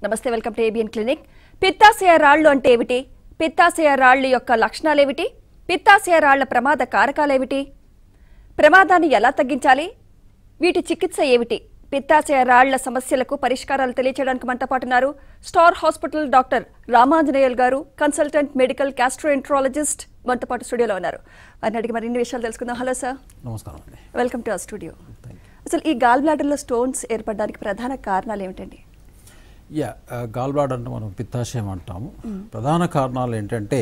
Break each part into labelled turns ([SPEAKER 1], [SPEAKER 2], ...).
[SPEAKER 1] నమస్తే welcome to ABN clinic పిత్తాశయ రాళ్లు అంటే ఏమిటి పిత్తాశయ రాళ్లు యొక్క లక్షణాలేమిటి పిత్తాశయ రాళ్ల ప్రమాద కారకాలేమిటి ప్రమాదాన్ని ఎలా తగ్గించాలి వీటి చికిత్స ఏమిటి పిత్తాశయ రాళ్ల సమస్యలకు పరిష్కారాలు తెలియచేయడానికి మనతో పాటు ఉన్నారు స్టార్ హాస్పిటల్ డాక్టర్ రామాంజనేయులు గారు కన్సల్టెంట్ మెడికల్ గ్యాస్ట్రోఎంట్రాలజిస్ట్ మనతో పాటు స్టూడియోలో ఉన్నారు వారిని అడిగి మరిన్ని విషయాలు తెలుసుకుందాం హలో సార్
[SPEAKER 2] నమస్కారం అండి
[SPEAKER 1] welcome to our studio
[SPEAKER 2] thank you
[SPEAKER 1] అసలు ఈ గాల్ బ్లాడర్లో స్టోన్స్ ఏర్పడడానికి ప్రధాన కారణాలు ఏమిటండి
[SPEAKER 2] యా గాల్ బ్లాడర్ అంటే మనం పిత్తాశయం అంటాము ప్రధాన కారణాలు ఏంటంటే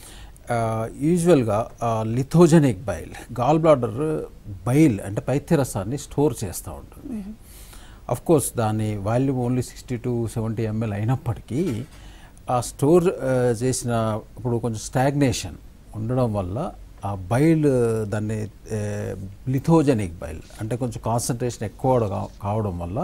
[SPEAKER 2] యూజువల్గా lithogenic bile gall bladder bile అంటే పైత్యరసాన్ని స్టోర్ చేస్తూ ఉంటుంది అఫ్ కోర్స్ దాని volume only sixty to seventy ML అయినప్పటికీ ఆ స్టోర్ చేసిన ఇప్పుడు కొంచెం స్టాగ్నేషన్ ఉండడం వల్ల ఆ బైల్ దాన్ని లిథోజెనిక్ బైల్ అంటే కొంచెం కాన్సన్ట్రేషన్ ఎక్కువ కా- కావడం వల్ల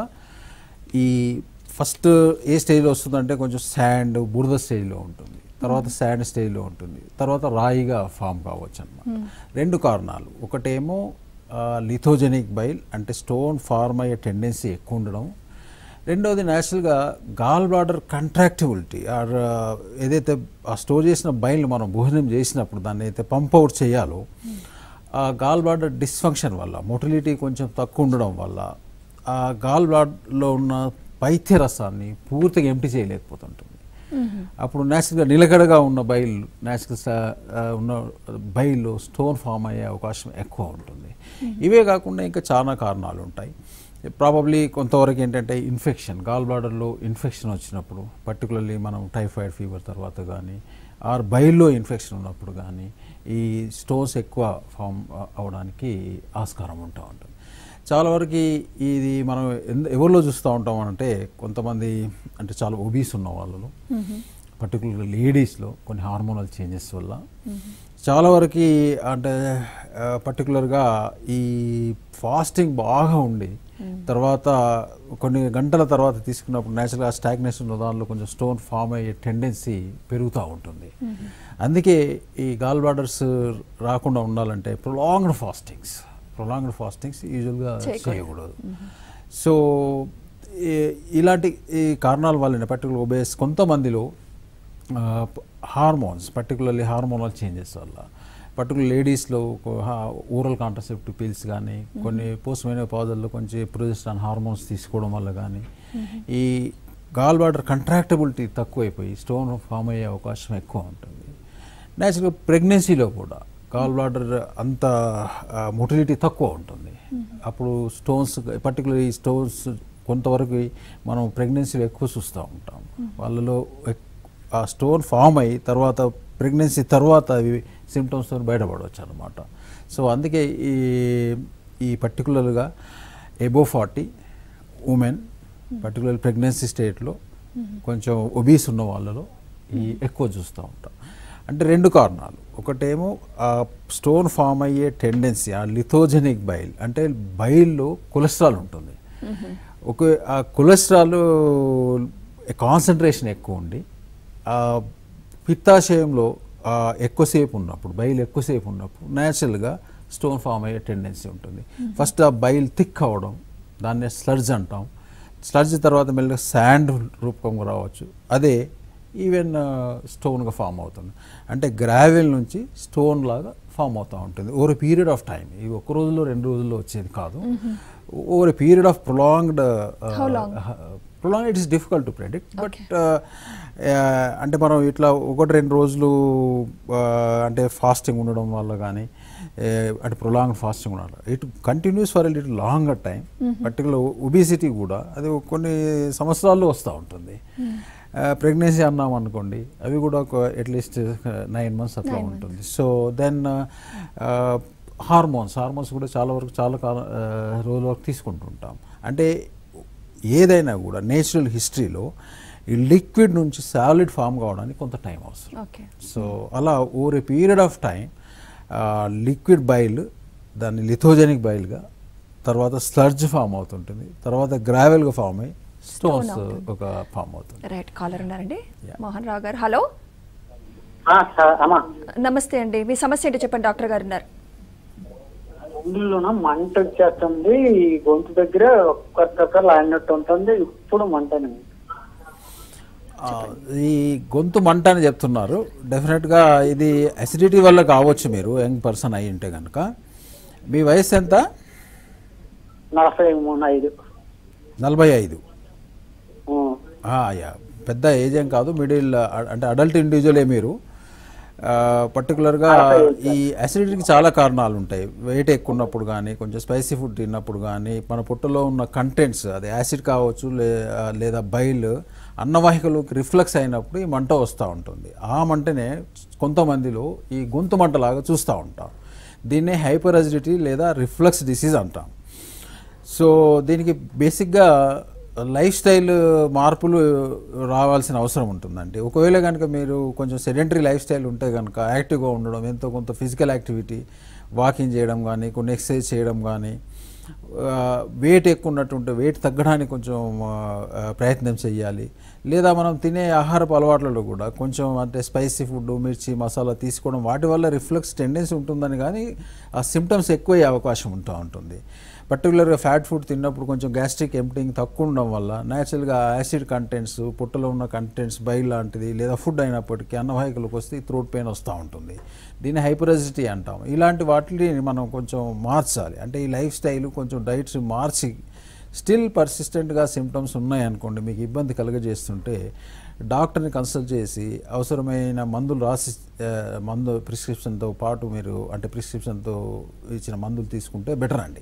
[SPEAKER 2] ఈ ఫస్ట్ ఏ స్టేజ్లో వస్తుందంటే కొంచెం శాండ్ బురద స్టేజ్లో ఉంటుంది తర్వాత శాండ్ స్టేజ్లో ఉంటుంది తర్వాత రాయిగా ఫామ్ కావచ్చు అన్నమాట రెండు కారణాలు ఒకటేమో లిథోజెనిక్ బైల్ అంటే స్టోన్ ఫార్మ్ అయ్యే టెండెన్సీ ఎక్కువ ఉండడం రెండోది న్యాచురల్గా గాల్ బ్లాడర్ కంట్రాక్టిబిలిటీ ఆర్ ఏదైతే ఆ స్టోర్ చేసిన బైల్ని మనం భోజనం చేసినప్పుడు దాన్ని అయితే పంప్ అవుట్ చేయాలో ఆ గాల్ బ్లాడర్ డిస్ఫంక్షన్ వల్ల మొటిలిటీ కొంచెం తక్కువ ఉండడం వల్ల ఆ గాల్ బ్లాడ్లో ఉన్న పైత్య రసాన్ని పూర్తిగా ఎంటీ చేయలేకపోతుంటుంది అప్పుడు న్యాచురల్గా నిలకడగా ఉన్న బైల్ న్యాచురల్ ఉన్న బైల్లో స్టోన్ ఫామ్ అయ్యే అవకాశం ఎక్కువ ఉంటుంది ఇవే కాకుండా ఇంకా చాలా కారణాలు ఉంటాయి ప్రాబబ్లీ కొంతవరకు ఏంటంటే ఇన్ఫెక్షన్ గాల్ బ్లాడర్లో ఇన్ఫెక్షన్ వచ్చినప్పుడు పర్టికులర్లీ మనం టైఫాయిడ్ ఫీవర్ తర్వాత కానీ ఆర్ బైల్లో ఇన్ఫెక్షన్ ఉన్నప్పుడు కానీ ఈ స్టోన్స్ ఎక్కువ ఫామ్ అవడానికి ఆస్కారం ఉంటా ఉంటుంది చాలా వరకు ఇది మనం ఎంద- ఎవరిలో చూస్తూ ఉంటాం అంటే కొంతమంది అంటే చాలా ఒబీస్ ఉన్న వాళ్ళలో పర్టికులర్ లేడీస్లో కొన్ని హార్మోనల్ చేంజెస్ వల్ల చాలా వరకు అంటే పర్టికులర్గా ఈ ఫాస్టింగ్ బాగా ఉండి తర్వాత కొన్ని గంటల తర్వాత తీసుకున్నప్పుడు న్యాచురల్గా స్టాగ్నేషన్ ఉన్న దానిలో కొంచెం స్టోన్ ఫామ్ అయ్యే టెండెన్సీ పెరుగుతూ ఉంటుంది అందుకే ఈ గాల్ బ్లాడర్స్ రాకుండా ఉండాలంటే ప్రొలాంగ్డ్ ఫాస్టింగ్స్ ప్రొలాంగ్డ్ ఫాస్టింగ్స్ యూజువల్గా చేయకూడదు సో ఈ- ఇలాంటి ఈ కారణాల వల్లనే పర్టికులర్ ఒబేస్ కొంతమందిలో హార్మోన్స్ పర్టికులర్లీ హార్మోనల్ చేంజెస్ వల్ల పర్టికులర్ లేడీస్లో ఊరల్ కాంట్రసెప్టివ్ పిల్స్ కానీ కొన్ని పోస్ట్ మెనోపాజల్లో కొంచెం ప్రొజెస్ట్రాన్ హార్మోన్స్ తీసుకోవడం వల్ల కానీ ఈ గాల్ బార్డర్ కంట్రాక్టబిలిటీ తక్కువైపోయి స్టోన్ ఫామ్ అయ్యే అవకాశం ఎక్కువ ఉంటుంది న్యాచురల్గా ప్రెగ్నెన్సీలో కూడా గాల్ బ్లాడర్ అంత మొటిలిటీ తక్కువ ఉంటుంది అప్పుడు స్టోన్స్ పర్టికులర్ ఈ స్టోన్స్ కొంతవరకు మనం ప్రెగ్నెన్సీలో ఎక్కువ చూస్తూ ఉంటాం వాళ్ళలో ఎక్- ఆ స్టోన్ ఫామ్ అయ్యి తర్వాత ప్రెగ్నెన్సీ తర్వాత అవి సిమ్టమ్స్తో బయటపడవచ్చు అనమాట సో అందుకే ఈ ఈ పర్టికులర్గా above forty women particular pregnancy స్టేట్లో కొంచెం ఒబీస్ ఉన్న వాళ్ళలో ఈ ఎక్కువ చూస్తూ ఉంటాం అంటే రెండు కారణాలు ఒకటేమో ఆ స్టోన్ ఫామ్ అయ్యే టెండెన్సీ ఆ లిథోజెనిక్ బైల్ అంటే బైల్లో కొలెస్ట్రాల్ ఉంటుంది ఒక ఆ కొలెస్ట్రాల్ కాన్సన్ట్రేషన్ ఎక్కువ ఉండి ఆ పిత్తాశయంలో ఆ, ఎక్కువసేపు ఉన్నప్పుడు బైల్ ఎక్కువసేపు ఉన్నప్పుడు న్యాచురల్గా స్టోన్ ఫామ్ అయ్యే టెండెన్సీ ఉంటుంది ఫస్ట్ ఆ బైల్ థిక్ అవ్వడం దాన్ని స్లర్జ్ అంటాం స్లర్జ్ తర్వాత మెల్లగా శాండ్ రూపంగా రావచ్చు అదే ఈవెన్ స్టోన్గా ఫామ్ అవుతుంది అంటే గ్రావెల్ నుంచి స్టోన్ లాగా ఫామ్ అవుతూ ఉంటుంది ఓవర్ పీరియడ్ ఆఫ్ టైం ఇది ఒక రోజులో రెండు రోజుల్లో వచ్చేది కాదు over period of prolonged
[SPEAKER 1] How long?
[SPEAKER 2] Prolong it is difficult to predict but అంటే మనం ఇట్లా ఒకటి రెండు రోజులు uh, అంటే ఫాస్టింగ్ ఉండడం వల్ల కానీ అంటే ప్రొలాంగ్ ఫాస్టింగ్ ఉండడం it continues for little longer time particular obesity కూడా అది కొన్ని సంవత్సరాల్లో వస్తూ ఉంటుంది ప్రెగ్నెన్సీ అన్నాం అనుకోండి అవి కూడా ఒక అట్లీస్ట్ నైన్ మంత్స్ అట్లా
[SPEAKER 1] Nine
[SPEAKER 2] ఉంటుంది సో దెన్ హార్మోన్స్ హార్మోన్స్ కూడా చాలా వరకు చాలా కాలం రోజుల వరకు తీసుకుంటుంటాం అంటే ఏదైనా కూడా నేచురల్ హిస్టరీలో ఈ లిక్విడ్ నుంచి సాలిడ్ ఫామ్ కావడానికి కొంత టైం అవసరం
[SPEAKER 1] ఓకే
[SPEAKER 2] సో అలా over a period of time liquid bile దాన్ని లిథోజెనిక్ బైల్గా తర్వాత స్లర్జ్ ఫామ్ అవుతుంటుంది తర్వాత గ్రావెల్గా ఫామ్ అయ్యి స్టోన్స్
[SPEAKER 1] అవుతుంది.
[SPEAKER 2] ఒక ఫామ్ అవుతుంది
[SPEAKER 1] రైట్ కాలర్ ఉన్నారండి
[SPEAKER 2] Yeah.
[SPEAKER 1] మోహన్ రావు గారు హలో
[SPEAKER 3] ఆ, సార్ అమ్మా
[SPEAKER 1] నమస్తే అండి మీ సమస్య ఏంటో చెప్పండి డాక్టర్ గారు ఉన్నారు
[SPEAKER 3] గుండెల్లోన మంట వచ్చేస్తుంది ఈ గొంతు దగ్గర ఒక్కసారి లాడినట్టు ఉంటుంది ఇప్పుడు మంటనే
[SPEAKER 2] ఆ, ఈ గొంతు మంట అని చెప్తున్నారు డెఫినెట్గా ఇది అసిడిటీ వల్ల కావచ్చు మీరు యంగ్ పర్సన్ అయి ఉంటే కనుక మీ వయసు ఎంత
[SPEAKER 3] నలభై మూడు ఐదు
[SPEAKER 2] నలభై ఐదు
[SPEAKER 3] ఉం.
[SPEAKER 2] ఆ, యా పెద్ద ఏజ్ ఏం కాదు మిడిల్ అ- అంటే అడల్ట్ ఇండివిజువలే మీరు పర్టికులర్గా ఈ అసిడిటీకి చాలా కారణాలు ఉంటాయి వెయిట్ ఎక్కువ ఉన్నప్పుడు కానీ కొంచెం స్పైసీ ఫుడ్ తిన్నప్పుడు కానీ మన పుట్టలో ఉన్న కంటెంట్స్ అది యాసిడ్ కావచ్చు లే ఆ, లేదా బైల్ అన్నవాహికలోకి రిఫ్లెక్స్ అయినప్పుడు ఈ మంట వస్తూ ఉంటుంది ఆ మంటనే కొంతమందిలో ఈ గొంతు మంటలాగా చూస్తూ ఉంటాం దీన్నే హైపర్ అసిడిటీ లేదా రిఫ్లక్స్ డిసీజ్ అంటాం సో దీనికి బేసిక్గా లైఫ్ స్టైల్ మార్పులు రావాల్సిన అవసరం ఉంటుందండి ఒకవేళ కనుక మీరు కొంచెం సెడెంటరీ లైఫ్ స్టైల్ ఉంటే కనుక యాక్టివ్గా ఉండడం ఎంతో కొంత ఫిజికల్ యాక్టివిటీ వాకింగ్ చేయడం కానీ కొన్ని ఎక్సర్సైజ్ చేయడం కానీ వెయిట్ ఎక్కువ ఉన్నట్టుంటే వెయిట్ తగ్గడానికి కొంచెం ఆ, ఆ, ప్రయత్నం చేయాలి లేదా మనం తినే ఆహారపు అలవాట్లలో కూడా కొంచెం అంటే స్పైసీ ఫుడ్ మిర్చి మసాలా తీసుకోవడం వాటి వల్ల రిఫ్లెక్స్ టెండెన్సీ ఉంటుందని కానీ ఆ సిమ్టమ్స్ ఎక్కువయ్యే అవకాశం ఉంటూ ఉంటుంది పర్టికులర్గా ఫ్యాట్ ఫుడ్ తిన్నప్పుడు కొంచెం గ్యాస్ట్రిక్ ఎంప్టింగ్ తక్కువ ఉండడం వల్ల న్యాచురల్గా యాసిడ్ కంటెంట్స్ పుట్టలో ఉన్న కంటెంట్స్ బైల్ లాంటిది లేదా ఫుడ్ అయినప్పటికీ అన్నవాహికలకు వస్తే త్రోట్ పెయిన్ వస్తూ ఉంటుంది దీన్ని హైపరజిటీ అంటాం ఇలాంటి వాటిని మనం కొంచెం మార్చాలి అంటే ఈ లైఫ్ స్టైల్ కొంచెం డైట్స్ మార్చి స్టిల్ పర్సిస్టెంట్గా సిమ్టమ్స్ ఉన్నాయనుకోండి మీకు ఇబ్బంది కలుగజేస్తుంటే డాక్టర్ని కన్సల్ట్ చేసి అవసరమైన మందులు రాసి ఆ, మందు ప్రిస్క్రిప్షన్తో పాటు మీరు అంటే ప్రిస్క్రిప్షన్తో ఇచ్చిన మందులు తీసుకుంటే బెటర్ అండి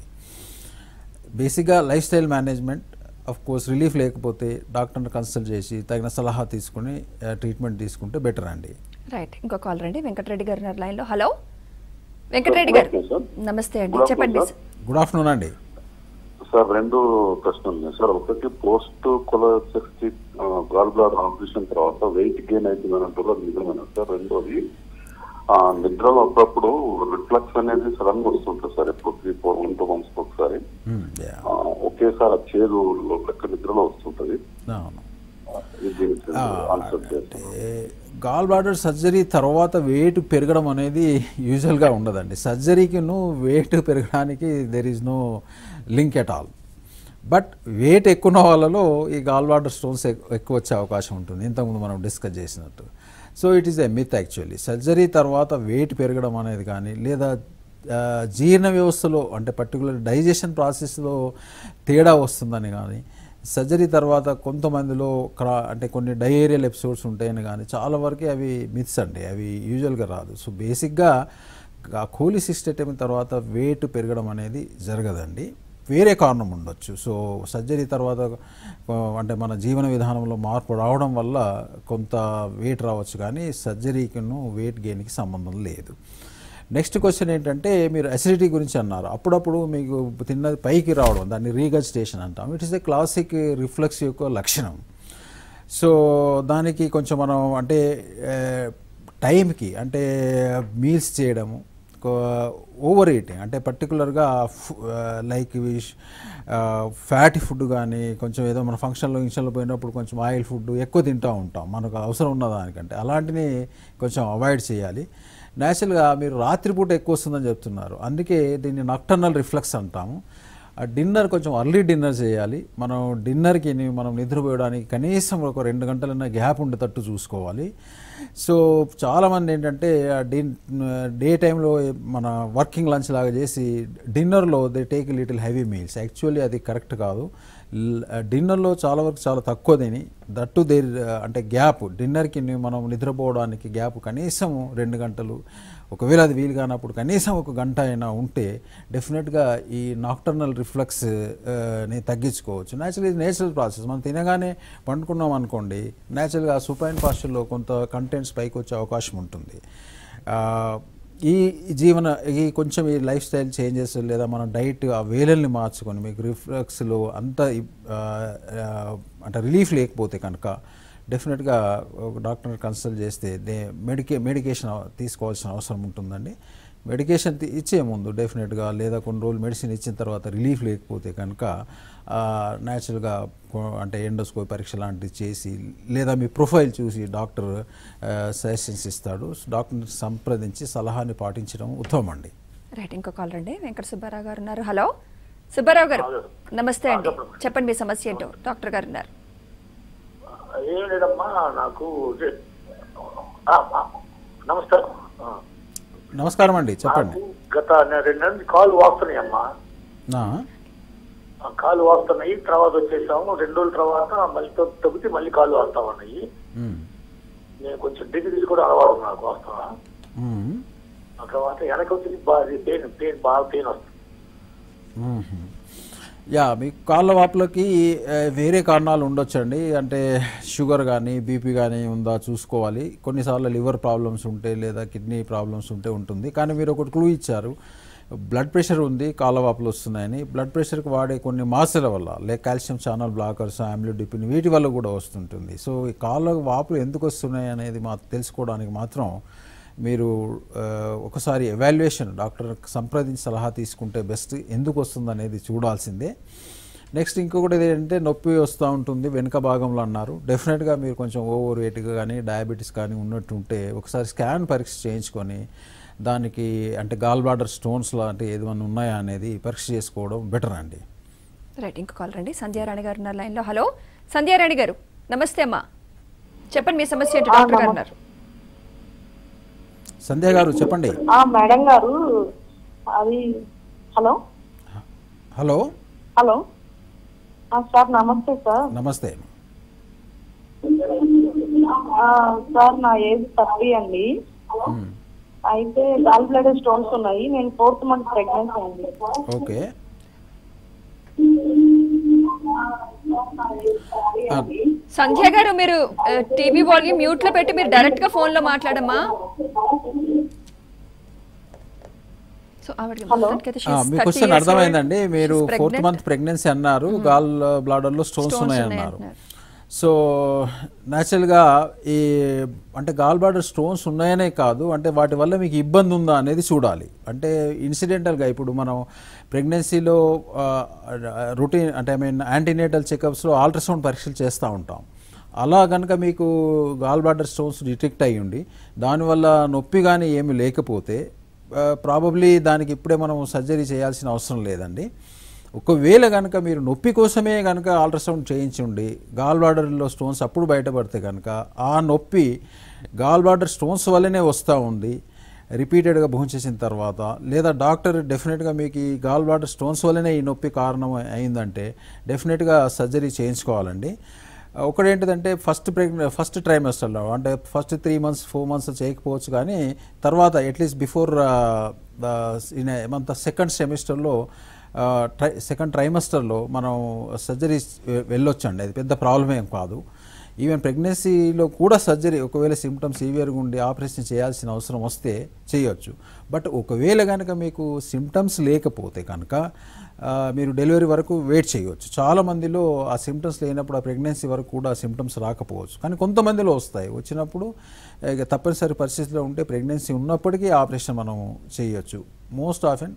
[SPEAKER 2] బేసిక్గా life style management of course relief లేకపోతే డాక్టర్ని కన్సల్ట్ చేసి తగిన సలహా తీసుకుని ట్రీట్మెంట్ తీసుకుంటే బెటర్ అండి
[SPEAKER 1] రైట్ ఇంకో కాల్ రండి వెంకటరెడ్డి గారు ఉన్నారు లైన్లో హలో వెంకటరెడ్డి గారు
[SPEAKER 4] నమస్తే సార్.
[SPEAKER 1] నమస్తే అండి
[SPEAKER 4] గుడ్
[SPEAKER 1] చెప్పండి
[SPEAKER 4] ఆఫ్టర్నూన్
[SPEAKER 2] గుడ్ ఆఫ్టర్నూన్ అండి
[SPEAKER 4] సార్ రెండు ప్రశ్నలు ఉన్నాయి సార్ ఒకటి post cholecystic gall bladder operation తర్వాత వెయిట్ గెయిన్ అవుతుందని అంటారు అది నిజమేనా సార్ రెండోది ఆ, నిద్రలో అప్పుడప్పుడు రిఫ్లెక్స్ అనేది సడన్ గా వస్తుంటుంది సార్ ఎప్పుడు three four one two months ఒకసారి
[SPEAKER 2] Hmm, yeah.
[SPEAKER 4] ఆ, ఒకేసారి ఆ చేదు లెక్క నిద్రలో వస్తుంటది
[SPEAKER 2] అవును
[SPEAKER 4] ఆ, ఇది దీనికి ఆన్సర్ చేస్తాను
[SPEAKER 2] గాల్ బ్లాడర్ సర్జరీ తర్వాత వెయిట్ పెరగడం అనేది యూజువల్గా ఉండదండి సర్జరీకిను వెయిట్ పెరగడానికి there is no link at all but weight ఎక్కువ ఉన్న వాళ్ళలో ఈ గాల్ బ్లాడర్ స్టోన్స్ ఎక్కువ వచ్చే అవకాశం ఉంటుంది ఇంతకుముందు మనం డిస్కస్ చేసినట్టు so it is a myth actually surgery తర్వాత వెయిట్ పెరగడం అనేది కానీ లేదా ఆ, జీర్ణ వ్యవస్థలో అంటే పర్టికులర్ డైజెషన్ ప్రాసెస్లో తేడా వస్తుందని కానీ సర్జరీ తర్వాత కొంతమందిలో క్రా అంటే కొన్ని డయేరియల్ ఎపిసోడ్స్ ఉంటాయని కానీ చాలా వరకు అవి మిత్స్ అండి అవి యూజువల్గా రాదు సో బేసిక్గా ఆ కోలిసిస్టెటమీ తర్వాత వెయిట్ పెరగడం అనేది జరగదండి వేరే కారణం ఉండొచ్చు సో సర్జరీ తర్వాత ఆ, అంటే మన జీవన విధానంలో మార్పు రావడం వల్ల కొంత వెయిట్ రావచ్చు కానీ సర్జరీకిను వెయిట్ గెయిన్కి సంబంధం లేదు నెక్స్ట్ క్వశ్చన్ ఏంటంటే మీరు అసిడిటీ గురించి అన్నారు అప్పుడప్పుడు మీకు తిన్నది పైకి రావడం దాన్ని రీగజిటేషన్ అంటాం it is a classic reflex యొక్క లక్షణం సో దానికి కొంచెం మనం అంటే ఆ, టైంకి అంటే మీల్స్ చేయడము ఓవర్ ఈటింగ్ అంటే పర్టికులర్గా లైక్ ఫ్యాటీ ఫుడ్ కానీ కొంచెం ఏదో మన ఫంక్షన్లో ఫంక్షన్లో పోయినప్పుడు కొంచెం ఆయిల్ ఫుడ్ ఎక్కువ తింటూ ఉంటాం మనకు అవసరం ఉన్న దానికంటే అలాంటిని కొంచెం అవాయిడ్ చేయాలి న్యాచురల్గా మీరు రాత్రిపూట ఎక్కువ వస్తుందని చెప్తున్నారు అందుకే దీన్ని నక్టర్నల్ రిఫ్లెక్స్ అంటాము ఆ డిన్నర్ కొంచెం అర్లీ డిన్నర్ చేయాలి మనం డిన్నర్కి ని- మనం నిద్రపోయడానికి కనీసం ఒక రెండు గంటలన్నా గ్యాప్ ఉండేటట్టు చూసుకోవాలి సో చాలామంది ఏంటంటే ఆ డిన్ డే టైంలో మన వర్కింగ్ లంచ్ లాగా చేసి డిన్నర్లో they take little heavy meals actually అది కరెక్ట్ కాదు ల్- డిన్నర్లో చాలా వరకు చాలా తక్కువ తిని దట్టు దేర్ అంటే గ్యాప్ డిన్నర్కి ని- మనం నిద్రపోవడానికి గ్యాప్ కనీసం రెండు గంటలు ఒకవేళ అది వీలు కానప్పుడు కనీసం ఒక గంట అయినా ఉంటే డెఫినెట్గా ఈ నాక్టర్నల్ రిఫ్లెక్స్ ని తగ్గించుకోవచ్చు న్యాచురల్ ఇది నేచురల్ ప్రాసెస్ మనం తినగానే పండుకున్నాం అనుకోండి న్యాచురల్గా సుపైన్ పాస్చర్లో కొంత కంటెంట్స్ పైకి వచ్చే అవకాశం ఉంటుంది ఆ, ఈ జీవన ఈ కొంచెం ఈ లైఫ్ స్టైల్ చేంజెస్ లేదా మన డైట్ ఆ వేలల్ని మార్చుకొని మీకు రిఫ్లెక్స్లో అంత ఇబ్- ఆ, ఆ, అంటే రిలీఫ్ లేకపోతే కనుక డెఫినెట్గా ఒక డాక్టర్ని కన్సల్ట్ చేస్తే దే మెడికే మెడికేషన్ తీసుకోవాల్సిన అవసరం ఉంటుందండి మెడికేషన్ తీ- ఇచ్చే ముందు డెఫినెట్గా లేదా కొన్ని రోజులు మెడిసిన్ ఇచ్చిన తర్వాత రిలీఫ్ లేకపోతే కనుక న్యాచురల్గా అంటే ఎండోస్కోపీ పరీక్ష లాంటివి చేసి లేదా మీ ప్రొఫైల్ చూసి డాక్టర్ సజెషన్స్ ఇస్తాడు డాక్టర్ని సంప్రదించి సలహాని పాటించడం ఉత్తమం అండి
[SPEAKER 1] రైట్ ఇంకో కాల్ రండి వెంకట సుబ్బారావు గారు ఉన్నారు హలో సుబ్బారావు గారు నమస్తే అండి చెప్పండి మీ సమస్య ఏంటో డాక్టర్ గారు ఉన్నారు
[SPEAKER 5] ఏం లేదమ్మా నాకు ఇది- ఆ, ఆ, నమస్కారం ఆ,
[SPEAKER 2] నమస్కారం అండి చెప్పండి
[SPEAKER 5] నాకు గత నె- రెండు నెలలు కాలు వాస్తున్నాయమ్మా
[SPEAKER 2] నా
[SPEAKER 5] ఆ కాలు వాస్తున్నాయి తర్వాత వచ్చేసాము రెండు రోజుల తర్వాత మళ్ళీ తగ్గు- తగ్గితే మళ్ళీ కాలు వాస్తా ఉన్నాయి
[SPEAKER 2] మ్మ్.
[SPEAKER 5] నేను కొంచెం డిగ్రీస్ కూడా అలవాటు నాకు వాస్తా
[SPEAKER 2] మ్మ్.
[SPEAKER 5] ఆ తర్వాత వెనక వచ్చి బాగా పెయిన్ పెయిన్ బాగా పెయిన్ వస్తుంది
[SPEAKER 2] మ్మ్. యా మీ కాళ్ళ వాపులకి ఆ, వేరే కారణాలు ఉండొచ్చండి అంటే షుగర్ కానీ బీపీ కానీ ఉందా చూసుకోవాలి కొన్నిసార్లు లివర్ ప్రాబ్లమ్స్ ఉంటే లేదా కిడ్నీ ప్రాబ్లమ్స్ ఉంటే ఉంటుంది కానీ మీరు ఒకటి క్లూ ఇచ్చారు బ్లడ్ ప్రెషర్ ఉంది కాళ్ళ వాపులు వస్తున్నాయని బ్లడ్ ప్రెషర్కి వాడే కొన్ని మాసల వల్ల లేక కాల్షియం ఛానల్ బ్లాకర్స్ ఆమ్లోడిపిన్ వీటి వల్ల కూడా వస్తుంటుంది సో ఈ కాళ్ళ వాపులు ఎందుకు వస్తున్నాయి అనేది మా తెలుసుకోవడానికి మాత్రం మీరు ఆ, ఒకసారి ఎవాల్యుయేషన్ డాక్టర్ సంప్రదించి సలహా తీసుకుంటే బెస్ట్ ఎందుకు వస్తుంది అనేది చూడాల్సిందే నెక్స్ట్ ఇంకొకటి ఏంటంటే నొప్పి వస్తూ ఉంటుంది వెనుక భాగంలో అన్నారు డెఫినెట్గా మీరు కొంచెం ఓవర్ వెయిట్గా కానీ డయాబెటీస్ కానీ ఉన్నట్టుంటే ఒకసారి స్కాన్ పరీక్ష చేయించుకొని దానికి అంటే గాల్ బ్లాడర్ స్టోన్స్ లాంటి ఏదైనా ఉన్నాయా అనేది పరీక్ష చేసుకోవడం బెటర్ అండి
[SPEAKER 1] రైట్ ఇంకో కాల్ రండి సంధ్యారాణి గారు ఉన్నారు లైన్లో హలో సంధ్యారాణి గారు నమస్తే అమ్మా చెప్పండి మీ సమస్య ఏంటి డాక్టర్ గారు ఉన్నారు
[SPEAKER 2] సంధ్య గారు చెప్పండి
[SPEAKER 6] ఆ మేడం గారు అది హలో
[SPEAKER 2] హలో
[SPEAKER 6] హలో ఆ, సార్ నమస్తే సార్
[SPEAKER 2] నమస్తే
[SPEAKER 6] ఆ, సార్ నా ఏజ్ థర్టీ అండి
[SPEAKER 2] మ్మ్.
[SPEAKER 6] అయితే గాల్ బ్లడర్ స్టోన్స్ ఉన్నాయి నేను ఫోర్త్ మంత్ ప్రెగ్నెన్సీ అండి
[SPEAKER 2] ఓకే ఆ,
[SPEAKER 1] సంధ్య గారు మీరు టీవీ వాల్యూమ్ మ్యూట్ లో పెట్టి మీరు డైరెక్ట్ గా ఫోన్ లో మాట్లాడమ్మా సో ఆవిడకి మొత్తానికైతే
[SPEAKER 2] ఆ,
[SPEAKER 1] she's
[SPEAKER 2] మీ
[SPEAKER 1] 30
[SPEAKER 2] క్వశ్చన్
[SPEAKER 1] years
[SPEAKER 2] అర్థమైందండి
[SPEAKER 1] old.
[SPEAKER 2] మీరు
[SPEAKER 1] She's
[SPEAKER 2] fourth
[SPEAKER 1] pregnant.
[SPEAKER 2] Month pregnancy అన్నారు గాల్ బ్లాడర్లో స్టోన్స్
[SPEAKER 1] Stones
[SPEAKER 2] ఉన్నాయి
[SPEAKER 1] ఉన్నాయి
[SPEAKER 2] అన్నారు
[SPEAKER 1] అంటున్నారు.
[SPEAKER 2] సో న్యాచురల్గా ఈ అంటే గాల్ బ్లాడర్ స్టోన్స్ ఉన్నాయనే కాదు అంటే వాటి వల్ల మీకు ఇబ్బంది ఉందా అనేది చూడాలి అంటే ఇన్సిడెంటల్గా ఇప్పుడు మనం ప్రెగ్నెన్సీలో రొటీన్ అంటే ఐ మీన్ యాంటీనేటల్ చెకప్స్లో అల్ట్రాసౌండ్ పరీక్షలు చేస్తూ ఉంటాం అలా కనుక మీకు గాల్ బ్లాడర్ స్టోన్స్ డిటెక్ట్ అయ్యి ఉండి దానివల్ల నొప్పి కానీ ఏమి లేకపోతే ప్రాబబ్లీ దానికి ఇప్పుడే మనం సర్జరీ చేయాల్సిన అవసరం లేదండి ఒకవేళ కనుక మీరు నొప్పి కోసమే కనుక అల్ట్రాసౌండ్ చేయించి ఉండి గాల్ బ్లాడర్లో స్టోన్స్ అప్పుడు బయటపడితే కనుక ఆ నొప్పి గాల్ బ్లాడర్ స్టోన్స్ వల్లనే వస్తూ ఉంది రిపీటెడ్గా భోంచేసిన తర్వాత లేదా డాక్టర్ డెఫినెట్గా మీకు ఈ గాల్ బ్లాడర్ స్టోన్స్ వల్లనే ఈ నొప్పి కారణం అయిందంటే డెఫినెట్గా సర్జరీ చేయించుకోవాలండి ఒకటి ఏంటిదంటే ఫస్ట్ ప్రెగ్నె ఫస్ట్ ట్రైమెస్టర్లో అంటే first three months four months చేయకపోవచ్చు కానీ తర్వాత అట్లీస్ట్ బిఫోర్ ఏమంత సెకండ్ సెమిస్టర్లో ట్రై సెకండ్ ట్రైమస్టర్లో మనం సర్జరీ వెళ్ళొచ్చండి అది పెద్ద ప్రాబ్లం ఏం కాదు ఈవెన్ ప్రెగ్నెన్సీలో కూడా సర్జరీ ఒకవేళ సిమ్టమ్స్ సివియర్గా ఉండి ఆపరేషన్ చేయాల్సిన అవసరం వస్తే చేయొచ్చు బట్ ఒకవేళ కనుక మీకు సిమ్టమ్స్ లేకపోతే కనుక ఆ, మీరు డెలివరీ వరకు వెయిట్ చేయవచ్చు చాలా మందిలో ఆ సిమ్టమ్స్ లేనప్పుడు ఆ ప్రెగ్నెన్సీ వరకు కూడా సిమ్టమ్స్ రాకపోవచ్చు కానీ కొంతమందిలో వస్తాయి వచ్చినప్పుడు ఇక తప్పనిసరి పరిస్థితిలో ఉంటే ప్రెగ్నెన్సీ ఉన్నప్పటికీ ఆపరేషన్ మనం చేయొచ్చు మోస్ట్ ఆఫెన్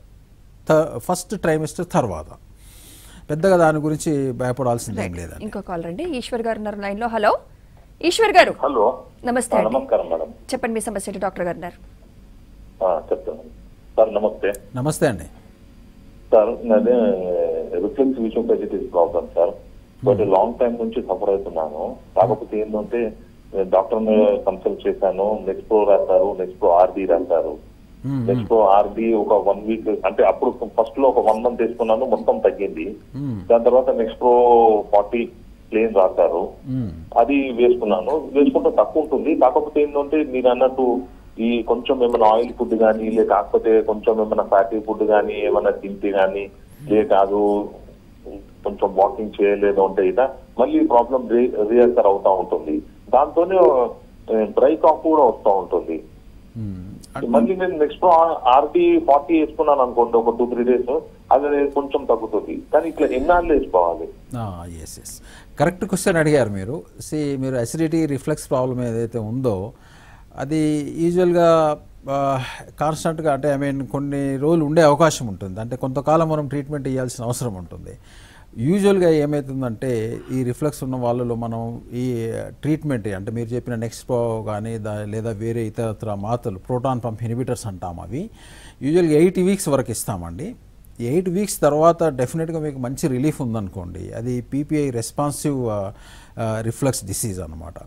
[SPEAKER 2] ఫస్ట్ ట్రైమిస్టర్ తర్వాత పెద్దగా దాని గురించి భయపడాల్సింది ఏం లేదండి
[SPEAKER 1] ఇంకో కాల్ రండి ఈశ్వర్ గారు ఉన్నారు లైన్ లో హలో ఈశ్వర్ గారు
[SPEAKER 7] హలో
[SPEAKER 1] నమస్తే
[SPEAKER 7] ఆ,
[SPEAKER 1] అండి
[SPEAKER 7] నమస్కారం మేడం
[SPEAKER 1] చెప్పండి మీ సమస్య ఏంటి డాక్టర్ గారు ఉన్నారు
[SPEAKER 7] ఆ, చెప్తాను సార్ నమస్తే
[SPEAKER 2] నమస్తే అండి
[SPEAKER 7] సార్ నాది reflex oesophagitis problem sir but long time నుంచి సఫర్ అవుతున్నాను కాకపోతే ఏంటంటే డాక్టర్ కన్సల్ట్ చేశాను నెక్స్ట్ ప్రో రాశారు నెక్స్ట్ ప్రో ఆర్డి రాశారు
[SPEAKER 2] మ్మ్.
[SPEAKER 7] నెక్స్ట్ ప్రో ఆర్డి ఒక వన్ వీక్ అంటే అప్పుడు ఫస్ట్ లో ఒక వన్ మంత్ తీసుకున్నాను మొత్తం తగ్గింది
[SPEAKER 2] మ్మ్.
[SPEAKER 7] దాని తర్వాత నెక్స్ట్ ప్రో ఫార్టీ ప్లేన్ రాశారు
[SPEAKER 2] మ్మ్.
[SPEAKER 7] అది వేసుకున్నాను వేసుకుంటే తక్కువ ఉంటుంది కాకపోతే ఏంటంటే మీరు అన్నట్టు ఈ కొంచెం ఏమైనా ఆయిల్ ఫుడ్ కానీ లేక కాకపోతే కొంచెం ఏమైనా ఫ్యాటీ ఫుడ్ కానీ ఏమైనా తింటే కానీ లే కాదు కొంచెం వాకింగ్ చేయలేదు అంటే ఇట మళ్ళీ ప్రాబ్లం రియర్సర్ అవుతా ఉంటుంది దాంతోనే డ్రై కాఫ్ కూడా వస్తూ ఉంటుంది
[SPEAKER 2] మ్మ్.
[SPEAKER 7] మళ్ళీ నేను నెక్స్ట్ ఆర్టీ ఫార్టీ వేసుకున్నాను అనుకోండి ఒక టూ త్రీ డేస్ అది కొంచెం తగ్గుతుంది కానీ ఇట్లా ఎన్నాళ్ళు వేసుకోవాలి
[SPEAKER 2] ఎస్ ఎస్ కరెక్ట్ క్వశ్చన్ అడిగారు మీరు సి మీరు అసిడిటీ రిఫ్లెక్స్ ప్రాబ్లం ఏదైతే ఉందో అది యూజువల్గా కాన్స్టెంట్గా అంటే ఐ మీన్ కొన్ని రోజులు ఉండే అవకాశం ఉంటుంది అంటే కొంతకాలం మనం ట్రీట్మెంట్ ఇవ్వాల్సిన అవసరం ఉంటుంది యూజువల్గా ఏమవుతుందంటే ఈ రిఫ్లెక్స్ ఉన్న వాళ్ళలో మనం ఈ ట్రీట్మెంట్ అంటే మీరు చెప్పిన నెక్స్ట్ ప్రో కానీ దా లేదా వేరే ఇతరత్ర మాతలు ప్రోటాన్ పంప్ ఇన్హిబిటర్స్ అంటాం అవి యూజువల్గా ఎయిట్ వీక్స్ వరకు ఇస్తామండి ఎయిట్ వీక్స్ తర్వాత డెఫినెట్గా మీకు మంచి రిలీఫ్ ఉందనుకోండి అది పీపీఐ రెస్పాన్సివ్ రిఫ్లక్స్ డిసీజ్ అనమాట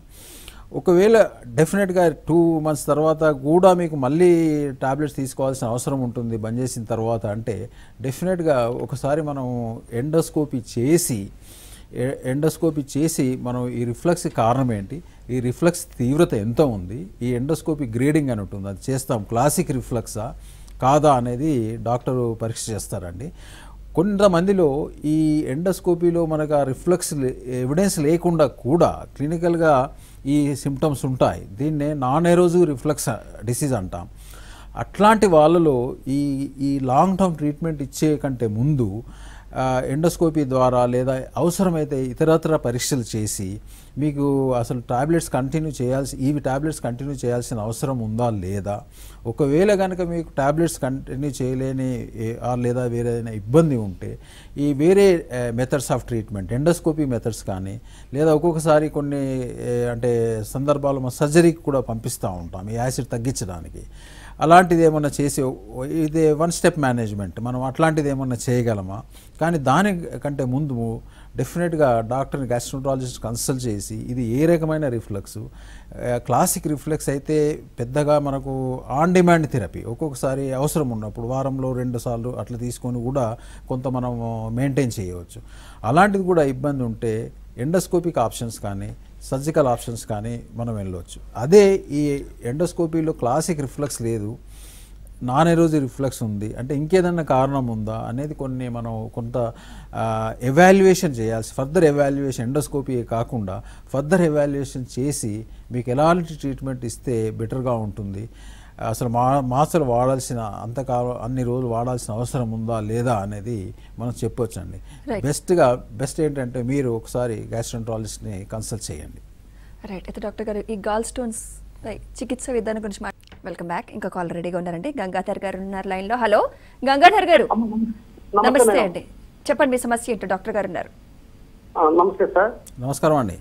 [SPEAKER 2] ఒకవేళ డెఫినెట్గా టూ మంత్స్ తర్వాత కూడా మీకు మళ్ళీ టాబ్లెట్స్ తీసుకోవాల్సిన అవసరం ఉంటుంది బంద్ చేసిన తర్వాత అంటే డెఫినెట్గా ఒకసారి మనం ఎండోస్కోపీ చేసి ఎ- ఎండోస్కోపీ చేసి మనం ఈ రిఫ్లక్స్ కారణం ఏంటి ఈ రిఫ్లక్స్ తీవ్రత ఎంత ఉంది ఈ ఎండోస్కోపీ గ్రేడింగ్ అని ఉంటుంది అది చేస్తాం క్లాసిక్ రిఫ్లక్సా కాదా అనేది డాక్టరు పరీక్ష చేస్తారండి కొంతమందిలో ఈ ఎండోస్కోపీలో మనకు ఆ రిఫ్లక్స్ ఎవిడెన్స్ లేకుండా కూడా క్లినికల్గా ఈ సిమ్టమ్స్ ఉంటాయి దీన్నే నాన్ ఎరోజు రిఫ్లక్స్ డిసీజ్ అంటాం అట్లాంటి వాళ్ళలో ఈ ఈ లాంగ్ టర్మ్ ట్రీట్మెంట్ ఇచ్చే కంటే ముందు ఆ, ఎండోస్కోపీ ద్వారా లేదా అవసరమైతే ఇతరత్ర పరీక్షలు చేసి మీకు అసలు టాబ్లెట్స్ కంటిన్యూ చేయాల్సి ఇవి టాబ్లెట్స్ కంటిన్యూ చేయాల్సిన అవసరం ఉందా లేదా ఒకవేళ కనుక మీకు టాబ్లెట్స్ కంటిన్యూ చేయలేని ఏ- ఆ లేదా వేరే ఏదైనా ఇబ్బంది ఉంటే ఈ వేరే methods of treatment endoscopy methods కానీ లేదా ఒక్కొక్కసారి కొన్ని ఏ, అంటే సందర్భాల్లో మనం సర్జరీకి కూడా పంపిస్తూ ఉంటాం ఈ యాసిడ్ తగ్గించడానికి అలాంటిది ఏమన్నా చేసి ఇది వన్ స్టెప్ మేనేజ్మెంట్ మనం అట్లాంటిది ఏమన్నా చేయగలమా కానీ దానికంటే ముందు డెఫినెట్గా డాక్టర్ని గ్యాస్ట్రోంట్రాలజిస్ట్ కన్సల్ట్ చేసి ఇది ఏ రకమైన రిఫ్లెక్స్ క్లాసిక్ రిఫ్లెక్స్ అయితే పెద్దగా మనకు ఆన్ డిమాండ్ థెరపీ ఒక్కొక్కసారి అవసరం ఉన్నప్పుడు వారంలో రెండు సార్లు అట్లా తీసుకొని కూడా కొంత మనం మెయింటైన్ చేయవచ్చు అలాంటిది కూడా ఇబ్బంది ఉంటే ఎండోస్కోపిక్ ఆప్షన్స్ కానీ సర్జికల్ ఆప్షన్స్ కానీ మనం వెళ్ళవచ్చు అదే ఈ ఎండోస్కోపీలో క్లాసిక్ రిఫ్లెక్స్ లేదు నాన్ ఎరోజీ రిఫ్లెక్స్ ఉంది అంటే ఇంకేదన్నా కారణం ఉందా అనేది కొన్ని మనం కొంత ఎవాల్యుయేషన్ చేయాల్సి ఫర్దర్ ఎవాల్యుయేషన్ ఎండోస్కోపీ కాకుండా ఫర్దర్ ఎవాల్యుయేషన్ చేసి మీకు ఎలాంటి ట్రీట్మెంట్ ఇస్తే బెటర్గా ఉంటుంది అసలు మా మాత్రలు వాడాల్సిన అంతకాలం అన్ని రోజులు వాడాల్సిన అవసరం ఉందా లేదా అనేది మనం చెప్పొచ్చండి
[SPEAKER 1] Right.
[SPEAKER 2] బెస్ట్గా బెస్ట్ ఏంటంటే మీరు ఒకసారి గ్యాస్ట్రంట్రాలజిస్ట్ని కన్సల్ట్ చేయండి
[SPEAKER 1] రైట్ అయితే డాక్టర్ గారు ఈ గాల్ స్టోన్స్ పై చికిత్స విధానం గురించి మా వెల్కమ్ బ్యాక్ ఇంకా కాల్ రెడీగా ఉన్నారండి గంగాధర్ గారు ఉన్నారు లైన్ లో హలో గంగాధర్ గారు
[SPEAKER 3] నమస్తే
[SPEAKER 1] నమస్తే
[SPEAKER 3] మేడం.
[SPEAKER 1] అండి చెప్పండి మీ సమస్య ఏంటో డాక్టర్ గారు ఉన్నారు
[SPEAKER 3] ఆ, నమస్తే సార్
[SPEAKER 2] నమస్కారం అండి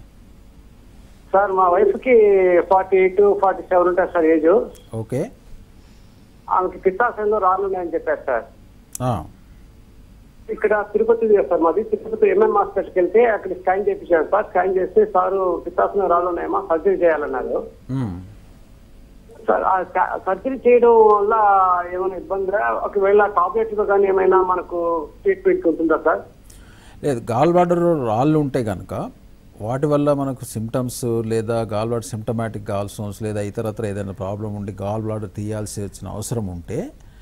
[SPEAKER 3] సార్ మా వైఫ్కి ఫార్టీ ఎయిట్ ఫార్టీ సెవెన్ ఉంటారు సార్ ఏజ్
[SPEAKER 2] ఓకే
[SPEAKER 3] ఆమెకి పిత్తాశయంలో రాళ్ళు ఉన్నాయని చెప్పారు సార్
[SPEAKER 2] ఆ,
[SPEAKER 3] ఇక్కడ తిరుపతి సార్ మాది తిరుపతి ఎంఎం హాస్పిటల్కి వెళ్తే అక్కడ స్కాన్ చేయించారు సార్ స్కాన్ చేస్తే సారు పిత్తాశయంలో రాళ్ళు ఉన్నాయేమో సర్జరీ చేయాలన్నారు
[SPEAKER 2] మ్మ్.
[SPEAKER 3] సార్ ఆ స్కా- సర్జరీ చేయడం వల్ల ఏమైనా ఇబ్బందిరా ఒకవేళ టాబ్లెట్లు కానీ ఏమైనా మనకు ట్రీట్మెంట్ ఉంటుందా సార్
[SPEAKER 2] లేదు గాల్ బ్లాడర్లో రాళ్ళు ఉంటే కనుక వాటి వల్ల మనకు సిమ్టమ్స్ లేదా gall bladder symptomatic gall stones లేదా ఇతరత్ర ఏదైనా ప్రాబ్లం ఉండి గాల్ బ్లాడర్ తీయాల్సి వచ్చిన అవసరం ఉంటే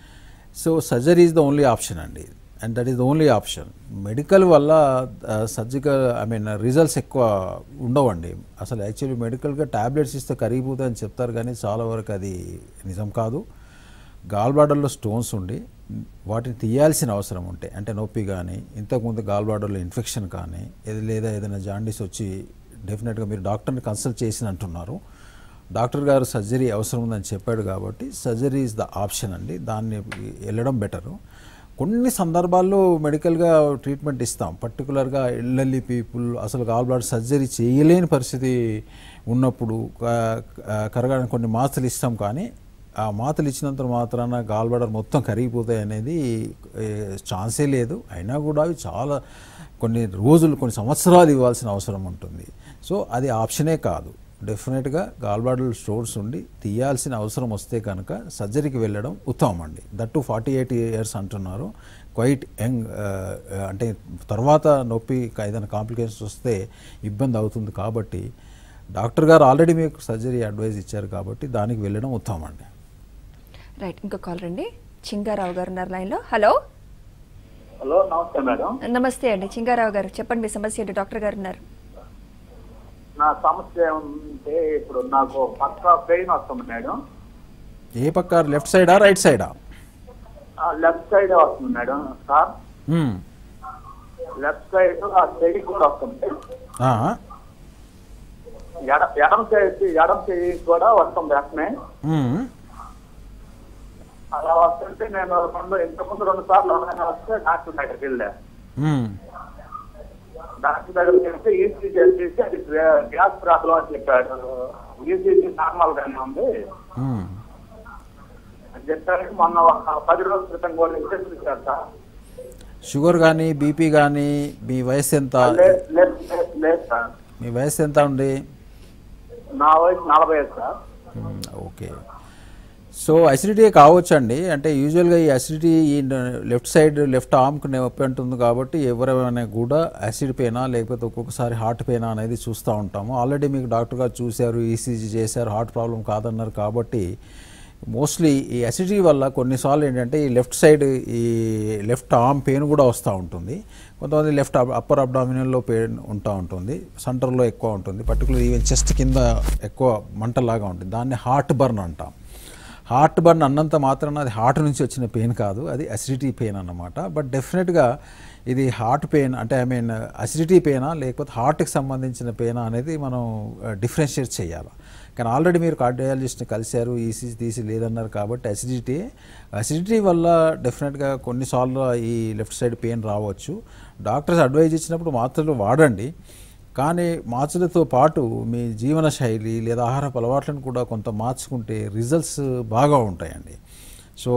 [SPEAKER 2] so surgery is the only option అండి and that is the only option medical వల్ల సర్జికల్ ఐ మీన్ రిజల్ట్స్ ఎక్కువ ఉండవండి అసలు యాక్చువల్లీ మెడికల్గా ట్యాబ్లెట్స్ ఇస్తే కరిగిపోతాయని చెప్తారు కానీ చాలా వరకు అది నిజం కాదు గాల్ బ్లాడర్లో స్టోన్స్ ఉండి వాటిని తీయాల్సిన అవసరం ఉంటే అంటే నొప్పి కానీ ఇంతకుముందు గాల్ బ్లాడర్లో ఇన్ఫెక్షన్ కానీ ఏది లేదా ఏదైనా జాండీస్ వచ్చి డెఫినెట్గా మీరు డాక్టర్ని కన్సల్ట్ చేసిన అంటున్నారు డాక్టర్ గారు సర్జరీ అవసరం ఉందని చెప్పాడు కాబట్టి సర్జరీ ఇస్ ద ఆప్షన్ అండి దాన్ని వెళ్ళడం బెటరు కొన్ని సందర్భాల్లో మెడికల్గా ట్రీట్మెంట్ ఇస్తాం పర్టికులర్గా ఎల్ఎల్ఈ పీపుల్ అసలు గాల్ బ్లాడర్ సర్జరీ చేయలేని పరిస్థితి ఉన్నప్పుడు క- క- కరగడానికి కొన్ని మాత్రలు ఇస్తాం కానీ ఆ మాతలు ఇచ్చినంత మాత్రాన గాల్ బ్లాడర్ మొత్తం కరిగిపోతాయి అనేది ఏ, ఛాన్సే లేదు అయినా కూడా అవి చాలా కొన్ని రోజులు కొన్ని సంవత్సరాలు ఇవ్వాల్సిన అవసరం ఉంటుంది సో అది ఆప్షనే కాదు డెఫినెట్గా గాల్ బ్లాడర్ స్టోన్స్ ఉండి తీయాల్సిన అవసరం వస్తే కనుక సర్జరీకి వెళ్ళడం ఉత్తమం అండి దట్టు ఫార్టీ ఎయిట్ ఇయర్స్ అంటున్నారు క్వైట్ యంగ్ అంటే తర్వాత నొప్పి ఏదైనా కాంప్లికేషన్స్ వస్తే ఇబ్బంది అవుతుంది కాబట్టి డాక్టర్ గారు ఆల్రెడీ మీకు సర్జరీ అడ్వైజ్ ఇచ్చారు కాబట్టి దానికి వెళ్ళడం ఉత్తమం అండి
[SPEAKER 1] రైట్ ఇంకో కాల్ రండి చింగారావు గారు ఉన్నారు లైన్ లో హలో
[SPEAKER 5] హలో నమస్తే మేడం
[SPEAKER 1] నమస్తే అండి చింగారావు గారు చెప్పండి మీ సమస్య ఏంటో డాక్టర్ గారు ఉన్నారు
[SPEAKER 5] నా సమస్య ఏమంటే ఇప్పుడు నాకు పక్క పెయిన్ వస్తుంది మేడం
[SPEAKER 2] ఏ పక్క లెఫ్ట్ సైడా రైట్ సైడా
[SPEAKER 5] లెఫ్ట్ సైడ్ వస్తుంది మేడం సార్
[SPEAKER 2] మ్మ్.
[SPEAKER 5] లెఫ్ట్ సైడ్ ఆ చెయ్యి కూడా వస్తుంది
[SPEAKER 2] ఆ,
[SPEAKER 5] ఎడ ఎడం చేసి ఎడం చెయ్యి కూడా వస్తుంది వెంటనే
[SPEAKER 2] మ్మ్.
[SPEAKER 5] అలా వస్తుంటే నేను రెండు ఇంతకుముందు రెండు సార్లు ఎవరైనా వస్తే డాక్టర్ దగ్గరికి వెళ్ళా
[SPEAKER 2] మ్మ్.
[SPEAKER 5] డాక్టర్ దగ్గరికి వెళ్తే ఈసీజీ చేసి అది గ్యాస్ ప్రాబ్లం అని చెప్పాడు ఈసీజీ నార్మల్ గానే ఉంది
[SPEAKER 2] మ్మ్.
[SPEAKER 5] అని చెప్పారు మొన్న ఒక పది రోజుల క్రితం కూడా ఇంజక్షన్ ఇచ్చారు సార్
[SPEAKER 2] షుగర్ కానీ బీపీ కానీ మీ వయసు ఎంత
[SPEAKER 5] లేదు లేదు లేదు- లేదు సార్
[SPEAKER 2] మీ వయసు ఎంత ఉంది
[SPEAKER 5] నా వయసు నలభై ఐదు సార్
[SPEAKER 2] మ్మ్, ఓకే సో అసిడిటీ కావచ్చండి అంటే యూజువల్గా ఈ అసిడిటీ ఈ లెఫ్ట్ సైడ్ లెఫ్ట్ ఆర్మ్కి నొప్పి ఉంటుంది కాబట్టి ఎవరైనా కూడా యాసిడ్ పెయినా లేకపోతే ఒక్కొక్కసారి హార్ట్ పెయినా అనేది చూస్తూ ఉంటాము ఆల్రెడీ మీకు డాక్టర్ గారు చూశారు ఈసీజీ చేశారు హార్ట్ ప్రాబ్లం కాదన్నారు కాబట్టి మోస్ట్లీ ఈ అసిడిటీ వల్ల కొన్నిసార్లు ఏంటంటే ఈ లెఫ్ట్ సైడ్ ఈ లెఫ్ట్ ఆర్మ్ పెయిన్ కూడా వస్తూ ఉంటుంది కొంతమంది లెఫ్ట్ అప్పర్ అబ్డామినల్లో పెయిన్ ఉంటా ఉంటుంది సెంటర్లో ఎక్కువ ఉంటుంది పర్టికులర్ ఈవెన్ చెస్ట్ కింద ఎక్కువ మంటలాగా ఉంటుంది దాన్ని హార్ట్ బర్న్ అంటాం హార్ట్ బర్న్ అన్నంత మాత్రాన అది హార్ట్ నుంచి వచ్చిన పెయిన్ కాదు అది అసిడిటీ పెయిన్ అన్నమాట బట్ డెఫినెట్గా ఇది హార్ట్ పెయిన్ అంటే ఐ మీన్ అసిడిటీ పెయినా లేకపోతే హార్ట్కి సంబంధించిన పెయినా అనేది మనం డిఫరెన్షియేట్ చేయాలి కానీ ఆల్రెడీ మీరు కార్డియాలజిస్ట్ని కలిశారు ఈసీ తీసి లేదన్నారు కాబట్టి అసిడిటీ అసిడిటీ వల్ల డెఫినెట్గా కొన్నిసార్లు ఈ లెఫ్ట్ సైడ్ పెయిన్ రావచ్చు డాక్టర్స్ అడ్వైజ్ ఇచ్చినప్పుడు మాత్రలు వాడండి కానీ మార్చడంతో పాటు మీ జీవన శైలి లేదా ఆహారపు అలవాట్లను కూడా కొంత మార్చుకుంటే రిజల్ట్స్ బాగా ఉంటాయండి సో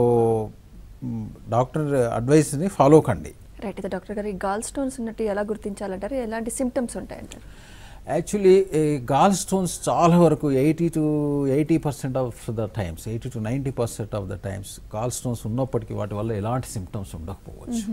[SPEAKER 2] మ్, డాక్టర్ అడ్వైస్ని ఫాలో కండి
[SPEAKER 1] రైట్ అయితే డాక్టర్ గారు ఈ గాల్ స్టోన్స్ ఉన్నట్టు ఎలా గుర్తించాలంటారు ఎలాంటి సిమ్టమ్స్ ఉంటాయంటారు
[SPEAKER 2] యాక్చువల్లీ గాల్ స్టోన్స్ చాలా వరకు eighty to eighty percent of the times eighty to ninety percent of the times gall stones ఉన్నప్పటికీ వాటి వల్ల ఎలాంటి సిమ్టమ్స్ ఉండకపోవచ్చు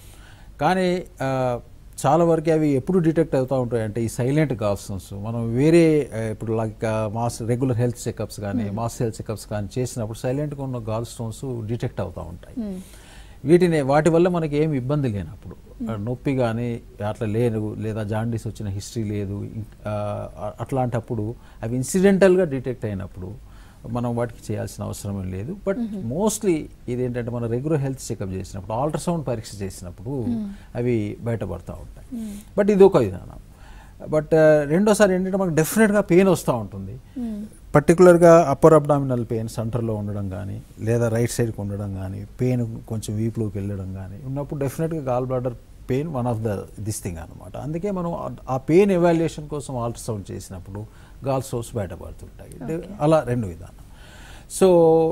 [SPEAKER 2] కానీ ఆ, చాలా వరకు అవి ఎప్పుడు డిటెక్ట్ అవుతూ ఉంటాయి అంటే ఈ సైలెంట్ గాల్ స్టోన్స్ మనం వేరే ఆ, ఇప్పుడు like mass regular health checkups కానీ మాస్ హెల్త్ చెకప్స్ కానీ చేసినప్పుడు సైలెంట్గా ఉన్న గాల్ స్టోన్స్ డిటెక్ట్ అవుతూ ఉంటాయి వీటిని వాటి వల్ల మనకి ఏమి ఇబ్బంది లేనప్పుడు ఆ, నొప్పి కానీ అట్లా లేదు లేదా జాండీస్ వచ్చిన హిస్టరీ లేదు ఇం- ఆ, అట్లాంటప్పుడు అవి ఇన్సిడెంటల్గా డిటెక్ట్ అయినప్పుడు మనం వాటికి చేయాల్సిన అవసరం ఏం లేదు బట్ మోస్ట్లీ ఇదేంటంటే మనం రెగ్యులర్ హెల్త్ చెకప్ చేసినప్పుడు అల్ట్రాసౌండ్ పరీక్ష చేసినప్పుడు అవి బయటపడతా ఉంటాయి బట్ ఇది ఒక విధానం బట్ రెండోసారి ఏంటంటే మనకు డెఫినెట్గా పెయిన్ వస్తూ ఉంటుంది పర్టికులర్గా అప్పర్ అబ్డామినల్ పెయిన్ సెంటర్లో ఉండడం కానీ లేదా రైట్ సైడ్కి ఉండడం కానీ పెయిన్ కొంచెం వీపులోకి వెళ్ళడం కానీ ఉన్నప్పుడు డెఫినెట్గా gall bladder pain one of the this thing అనమాట అందుకే మనం ఆ- ఆ పెయిన్ ఎవాల్యుయేషన్ కోసం అల్ట్రాసౌండ్ చేసినప్పుడు గాల్ సోర్స్ బయటపడుతుంటాయి డే- అలా రెండు విధానం సో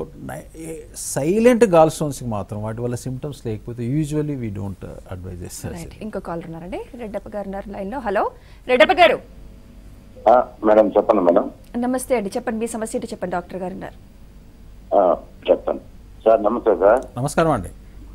[SPEAKER 2] సైలెంట్ గాల్ స్టోన్స్కి మాత్రం వాటి వల్ల సిమ్టమ్స్ లేకపోతే యూజువల్లీ వీ డోంట్ అడ్వైజ్ చేస్తారు
[SPEAKER 1] రైట్ ఇంకో కాల్ ఉన్నారండి రెడ్డప్ప గారు ఉన్నారు లైన్లో హలో రెడ్డప్ప గారు
[SPEAKER 8] ఆ, మేడం చెప్పండి మేడం
[SPEAKER 1] నమస్తే అండి చెప్పండి మీ సమస్య ఏంటో చెప్పండి డాక్టర్ గారు ఉన్నారు
[SPEAKER 8] ఆ, చెప్తాను సార్ నమస్తే సార్
[SPEAKER 2] నమస్కారం అండి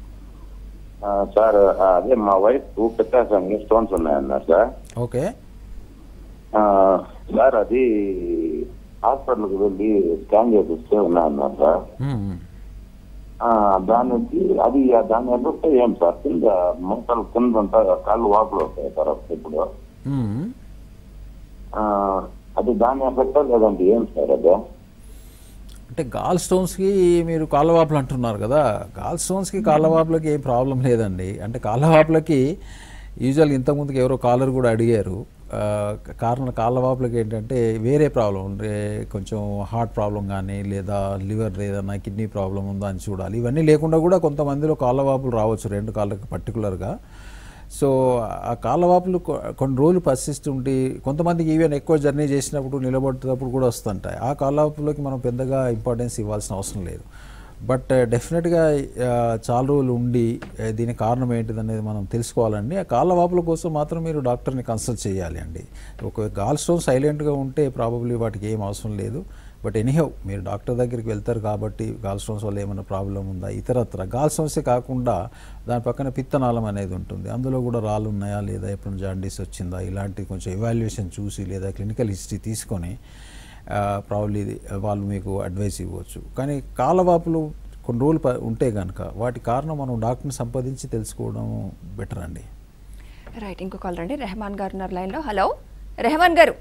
[SPEAKER 8] ఆ, సార్ ఆ, అదే మా వైఫ్ పెట్టేసాను స్టోన్స్ ఉన్నాయన్నారు సార్
[SPEAKER 2] ఓకే
[SPEAKER 8] ఆ, సార్ అది హాస్పిటల్కి వెళ్ళి స్కాన్ చేపిస్తే ఉన్నాయన్నారు సార్
[SPEAKER 2] మ్మ్.
[SPEAKER 8] ఆ, దానికి అది ఆ దాని ఎఫెక్ట్ ఏం సార్ కింద మొక్కలు కింద అంతా కాళ్ళు వాపులు వస్తాయి సార్ ఇప్పుడు
[SPEAKER 2] మ్మ్.
[SPEAKER 8] ఆ, అది దాని ఎఫెక్ట్ లేదండి ఏం సార్ అదే
[SPEAKER 2] అంటే గాల్ స్టోన్స్కి మీరు కాళ్ళవాపులు అంటున్నారు కదా గాల్ స్టోన్స్కి కాళ్ళవాపులకి ఏం ప్రాబ్లం లేదండి అంటే కాళ్ళవాపులకి యూజువల్ ఇంతకుముందుకు ఎవరో కాలర్ కూడా అడిగారు ఆ, కారణం కాళ్ళవాపులకి ఏంటంటే వేరే ప్రాబ్లం అంటే కొంచెం హార్ట్ ప్రాబ్లం కానీ లేదా లివర్ ఏదైనా కిడ్నీ ప్రాబ్లం ఉందా అని చూడాలి ఇవన్నీ లేకుండా కూడా కొంతమందిలో కాళ్ళవాపులు రావచ్చు రెండు కాళ్ళకి పర్టికులర్గా సో ఆ కాళ్ళవాపులు కొ- కొన్ని రోజులు పర్సిస్తుంటే కొంతమందికి ఈవెన్ ఎక్కువ జర్నీ చేసినప్పుడు నిలబడుతున్నప్పుడు కూడా వస్తుంటాయి ఆ కాళ్ళవాపులకి మనం పెద్దగా ఇంపార్టెన్స్ ఇవ్వాల్సిన అవసరం లేదు బట్ డెఫినెట్గా చాలా రోజులు ఉండి ఆ, దీని కారణం ఏంటిది అనేది మనం తెలుసుకోవాలండి ఆ కాళ్ళవాపుల కోసం మాత్రం మీరు డాక్టర్ని కన్సల్ట్ చేయాలి అండి ఒక గాల్ స్టోన్ సైలెంట్గా ఉంటే ప్రాబబ్లీ వాటికి ఏం అవసరం లేదు బట్ ఎనీహౌ మీరు డాక్టర్ దగ్గరికి వెళ్తారు కాబట్టి గాల్ స్టోన్స్ వల్ల ఏమైనా ప్రాబ్లం ఉందా ఇతరత్ర గాల్ స్టోన్సే కాకుండా దాని పక్కన పిత్తనాళం అనేది ఉంటుంది అందులో కూడా రాళ్ళు ఉన్నాయా లేదా ఎప్పుడు జాండీస్ వచ్చిందా ఇలాంటి కొంచెం ఎవాల్యుయేషన్ చూసి లేదా క్లినికల్ హిస్టరీ తీసుకొని ప్రాబ్లీ వాళ్ళు మీకు అడ్వైస్ ఇవ్వచ్చు కానీ కాళ్ళవాపులు కొన్ని రోజులు ప- ఉంటే కనుక వాటి కారణం మనం డాక్టర్ని సంపాదించి తెలుసుకోవడం బెటర్ అండి
[SPEAKER 1] రైట్ ఇంకో కాల్ రండి రెహమాన్ గారు ఉన్నారు లైన్లో హలో రెహమాన్ గారు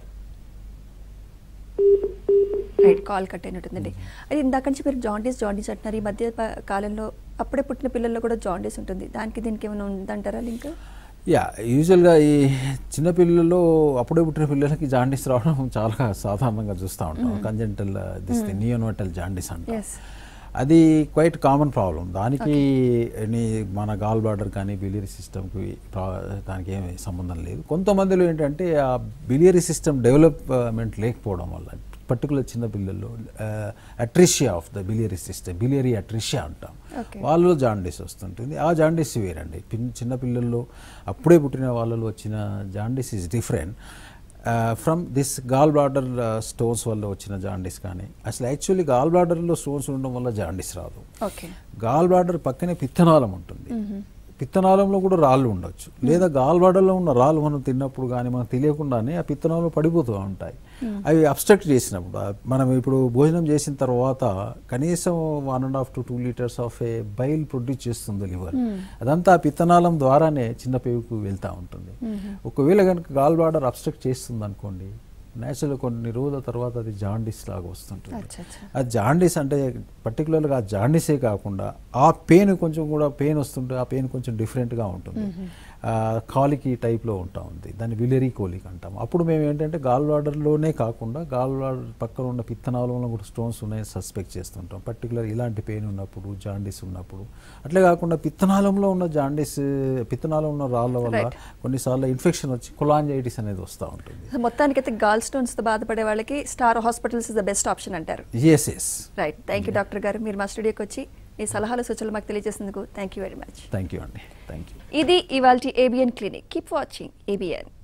[SPEAKER 1] రైట్ కాల్ కట్ అయినట్టుందండి అది ఇందాక నుంచి మీరు జాండీస్ జాండీస్ అంటున్నారు ఈ మధ్య ప- కాలంలో అప్పుడే పుట్టిన పిల్లల్లో కూడా జాండీస్ ఉంటుంది దానికి దీనికి ఏమైనా ఉందంటారా లింక్
[SPEAKER 2] యా యూజువల్గా ఈ చిన్నపిల్లల్లో అప్పుడే పుట్టిన పిల్లలకి జాండీస్ రావడం చాలా సాధారణంగా చూస్తూ ఉంటాం కంజెంటల్ దిస్ నియోనోటల్ జాండీస్ అంటాం
[SPEAKER 1] ఎస్
[SPEAKER 2] అది క్వైట్ కామన్ ప్రాబ్లం దానికి నీ మన గాల్ బ్లాడర్ కానీ బిలియరీ సిస్టమ్కి దానికి ఏమి సంబంధం లేదు కొంతమందిలో ఏంటంటే ఆ బిలియరీ సిస్టమ్ డెవలప్మెంట్ లేకపోవడం వల్ల పర్టికులర్ చిన్న పిల్లల్లో atresia of the biliary system biliary atresia అంటాం
[SPEAKER 1] Okay.
[SPEAKER 2] వాళ్ళలో జాండీస్ వస్తుంటుంది ఆ జాండీస్ వేరండి పిన్- చిన్న పిల్లల్లో అప్పుడే పుట్టిన వాళ్ళలో వచ్చిన jaundice is different from this gall bladder stones వల్ల వచ్చిన జాండీస్ కానీ అసలు యాక్చువల్లీ గాల్ బ్లాడర్లో స్టోన్స్ ఉండడం వల్ల జాండీస్ రాదు
[SPEAKER 1] ఓకే
[SPEAKER 2] గాల్ బ్లాడర్ పక్కనే పిత్తనాళం ఉంటుంది పిత్తనాళంలో కూడా రాళ్ళు ఉండొచ్చు లేదా గాల్ బ్లాడర్లో ఉన్న రాళ్ళు మనం తిన్నప్పుడు కానీ మనకు తెలియకుండానే ఆ పిత్తనాలు పడిపోతూ ఉంటాయి అవి అబ్స్ట్రక్ట్ చేసినప్పుడు ఆ మనం ఇప్పుడు భోజనం చేసిన తర్వాత కనీసం one and half to two litres of a bile produce చేస్తుంది లివర్ అదంతా ఆ పిత్తనాళం ద్వారానే చిన్న పేగుకు వెళ్తూ ఉంటుంది ఒకవేళ కనుక గాల్ బ్లాడర్ అబ్స్ట్రక్ట్ చేస్తుంది అనుకోండి నేచురల్ కొన్ని రోజుల తర్వాత అది జాండీస్ లాగా వస్తుంటుంది
[SPEAKER 1] అచ్చా అచ్చా
[SPEAKER 2] ఆ జాండీస్ అంటే పర్టికులర్గా ఆ జాండీసే కాకుండా ఆ పెయిన్ కొంచెం కూడా పెయిన్ వస్తుంటే ఆ పెయిన్ కొంచెం డిఫరెంట్గా ఉంటుంది ఆ, కాలికి టైప్లో ఉంటా ఉంది దాన్ని విలరీ కోలిక్ అంటాం అప్పుడు మేము ఏంటంటే గాల్ వాడర్లోనే కాకుండా గాల్ వాడర్ పక్కన ఉన్న పిత్తనాళంలో కూడా స్టోన్స్ ఉన్నాయని సస్పెక్ట్ చేస్తుంటాం పర్టికులర్ ఇలాంటి పెయిన్ ఉన్నప్పుడు జాండీస్ ఉన్నప్పుడు అట్లే కాకుండా పిత్తనాళంలో ఉన్న జాండీస్ పిత్తనాళంలో ఉన్న రాళ్ళ వల్ల కొన్నిసార్లు ఇన్ఫెక్షన్ వచ్చి కొలాంజైటిస్ అనేది వస్తూ ఉంటుంది
[SPEAKER 1] సో మొత్తానికైతే గాల్ స్టోన్స్ తో బాధపడే వాళ్ళకి star hospitals is the best option అంటారు
[SPEAKER 2] yes yes
[SPEAKER 1] right thank you doctor గారు మీరు మా స్టూడియోకి వచ్చి మీ సలహాలు సూచనలు మాకు తెలియజేసినందుకు thank you very much
[SPEAKER 2] thank you అండి థ్యాంక్ యూ
[SPEAKER 1] ఇది ఇవాల్టి ABN clinic keep watching ABN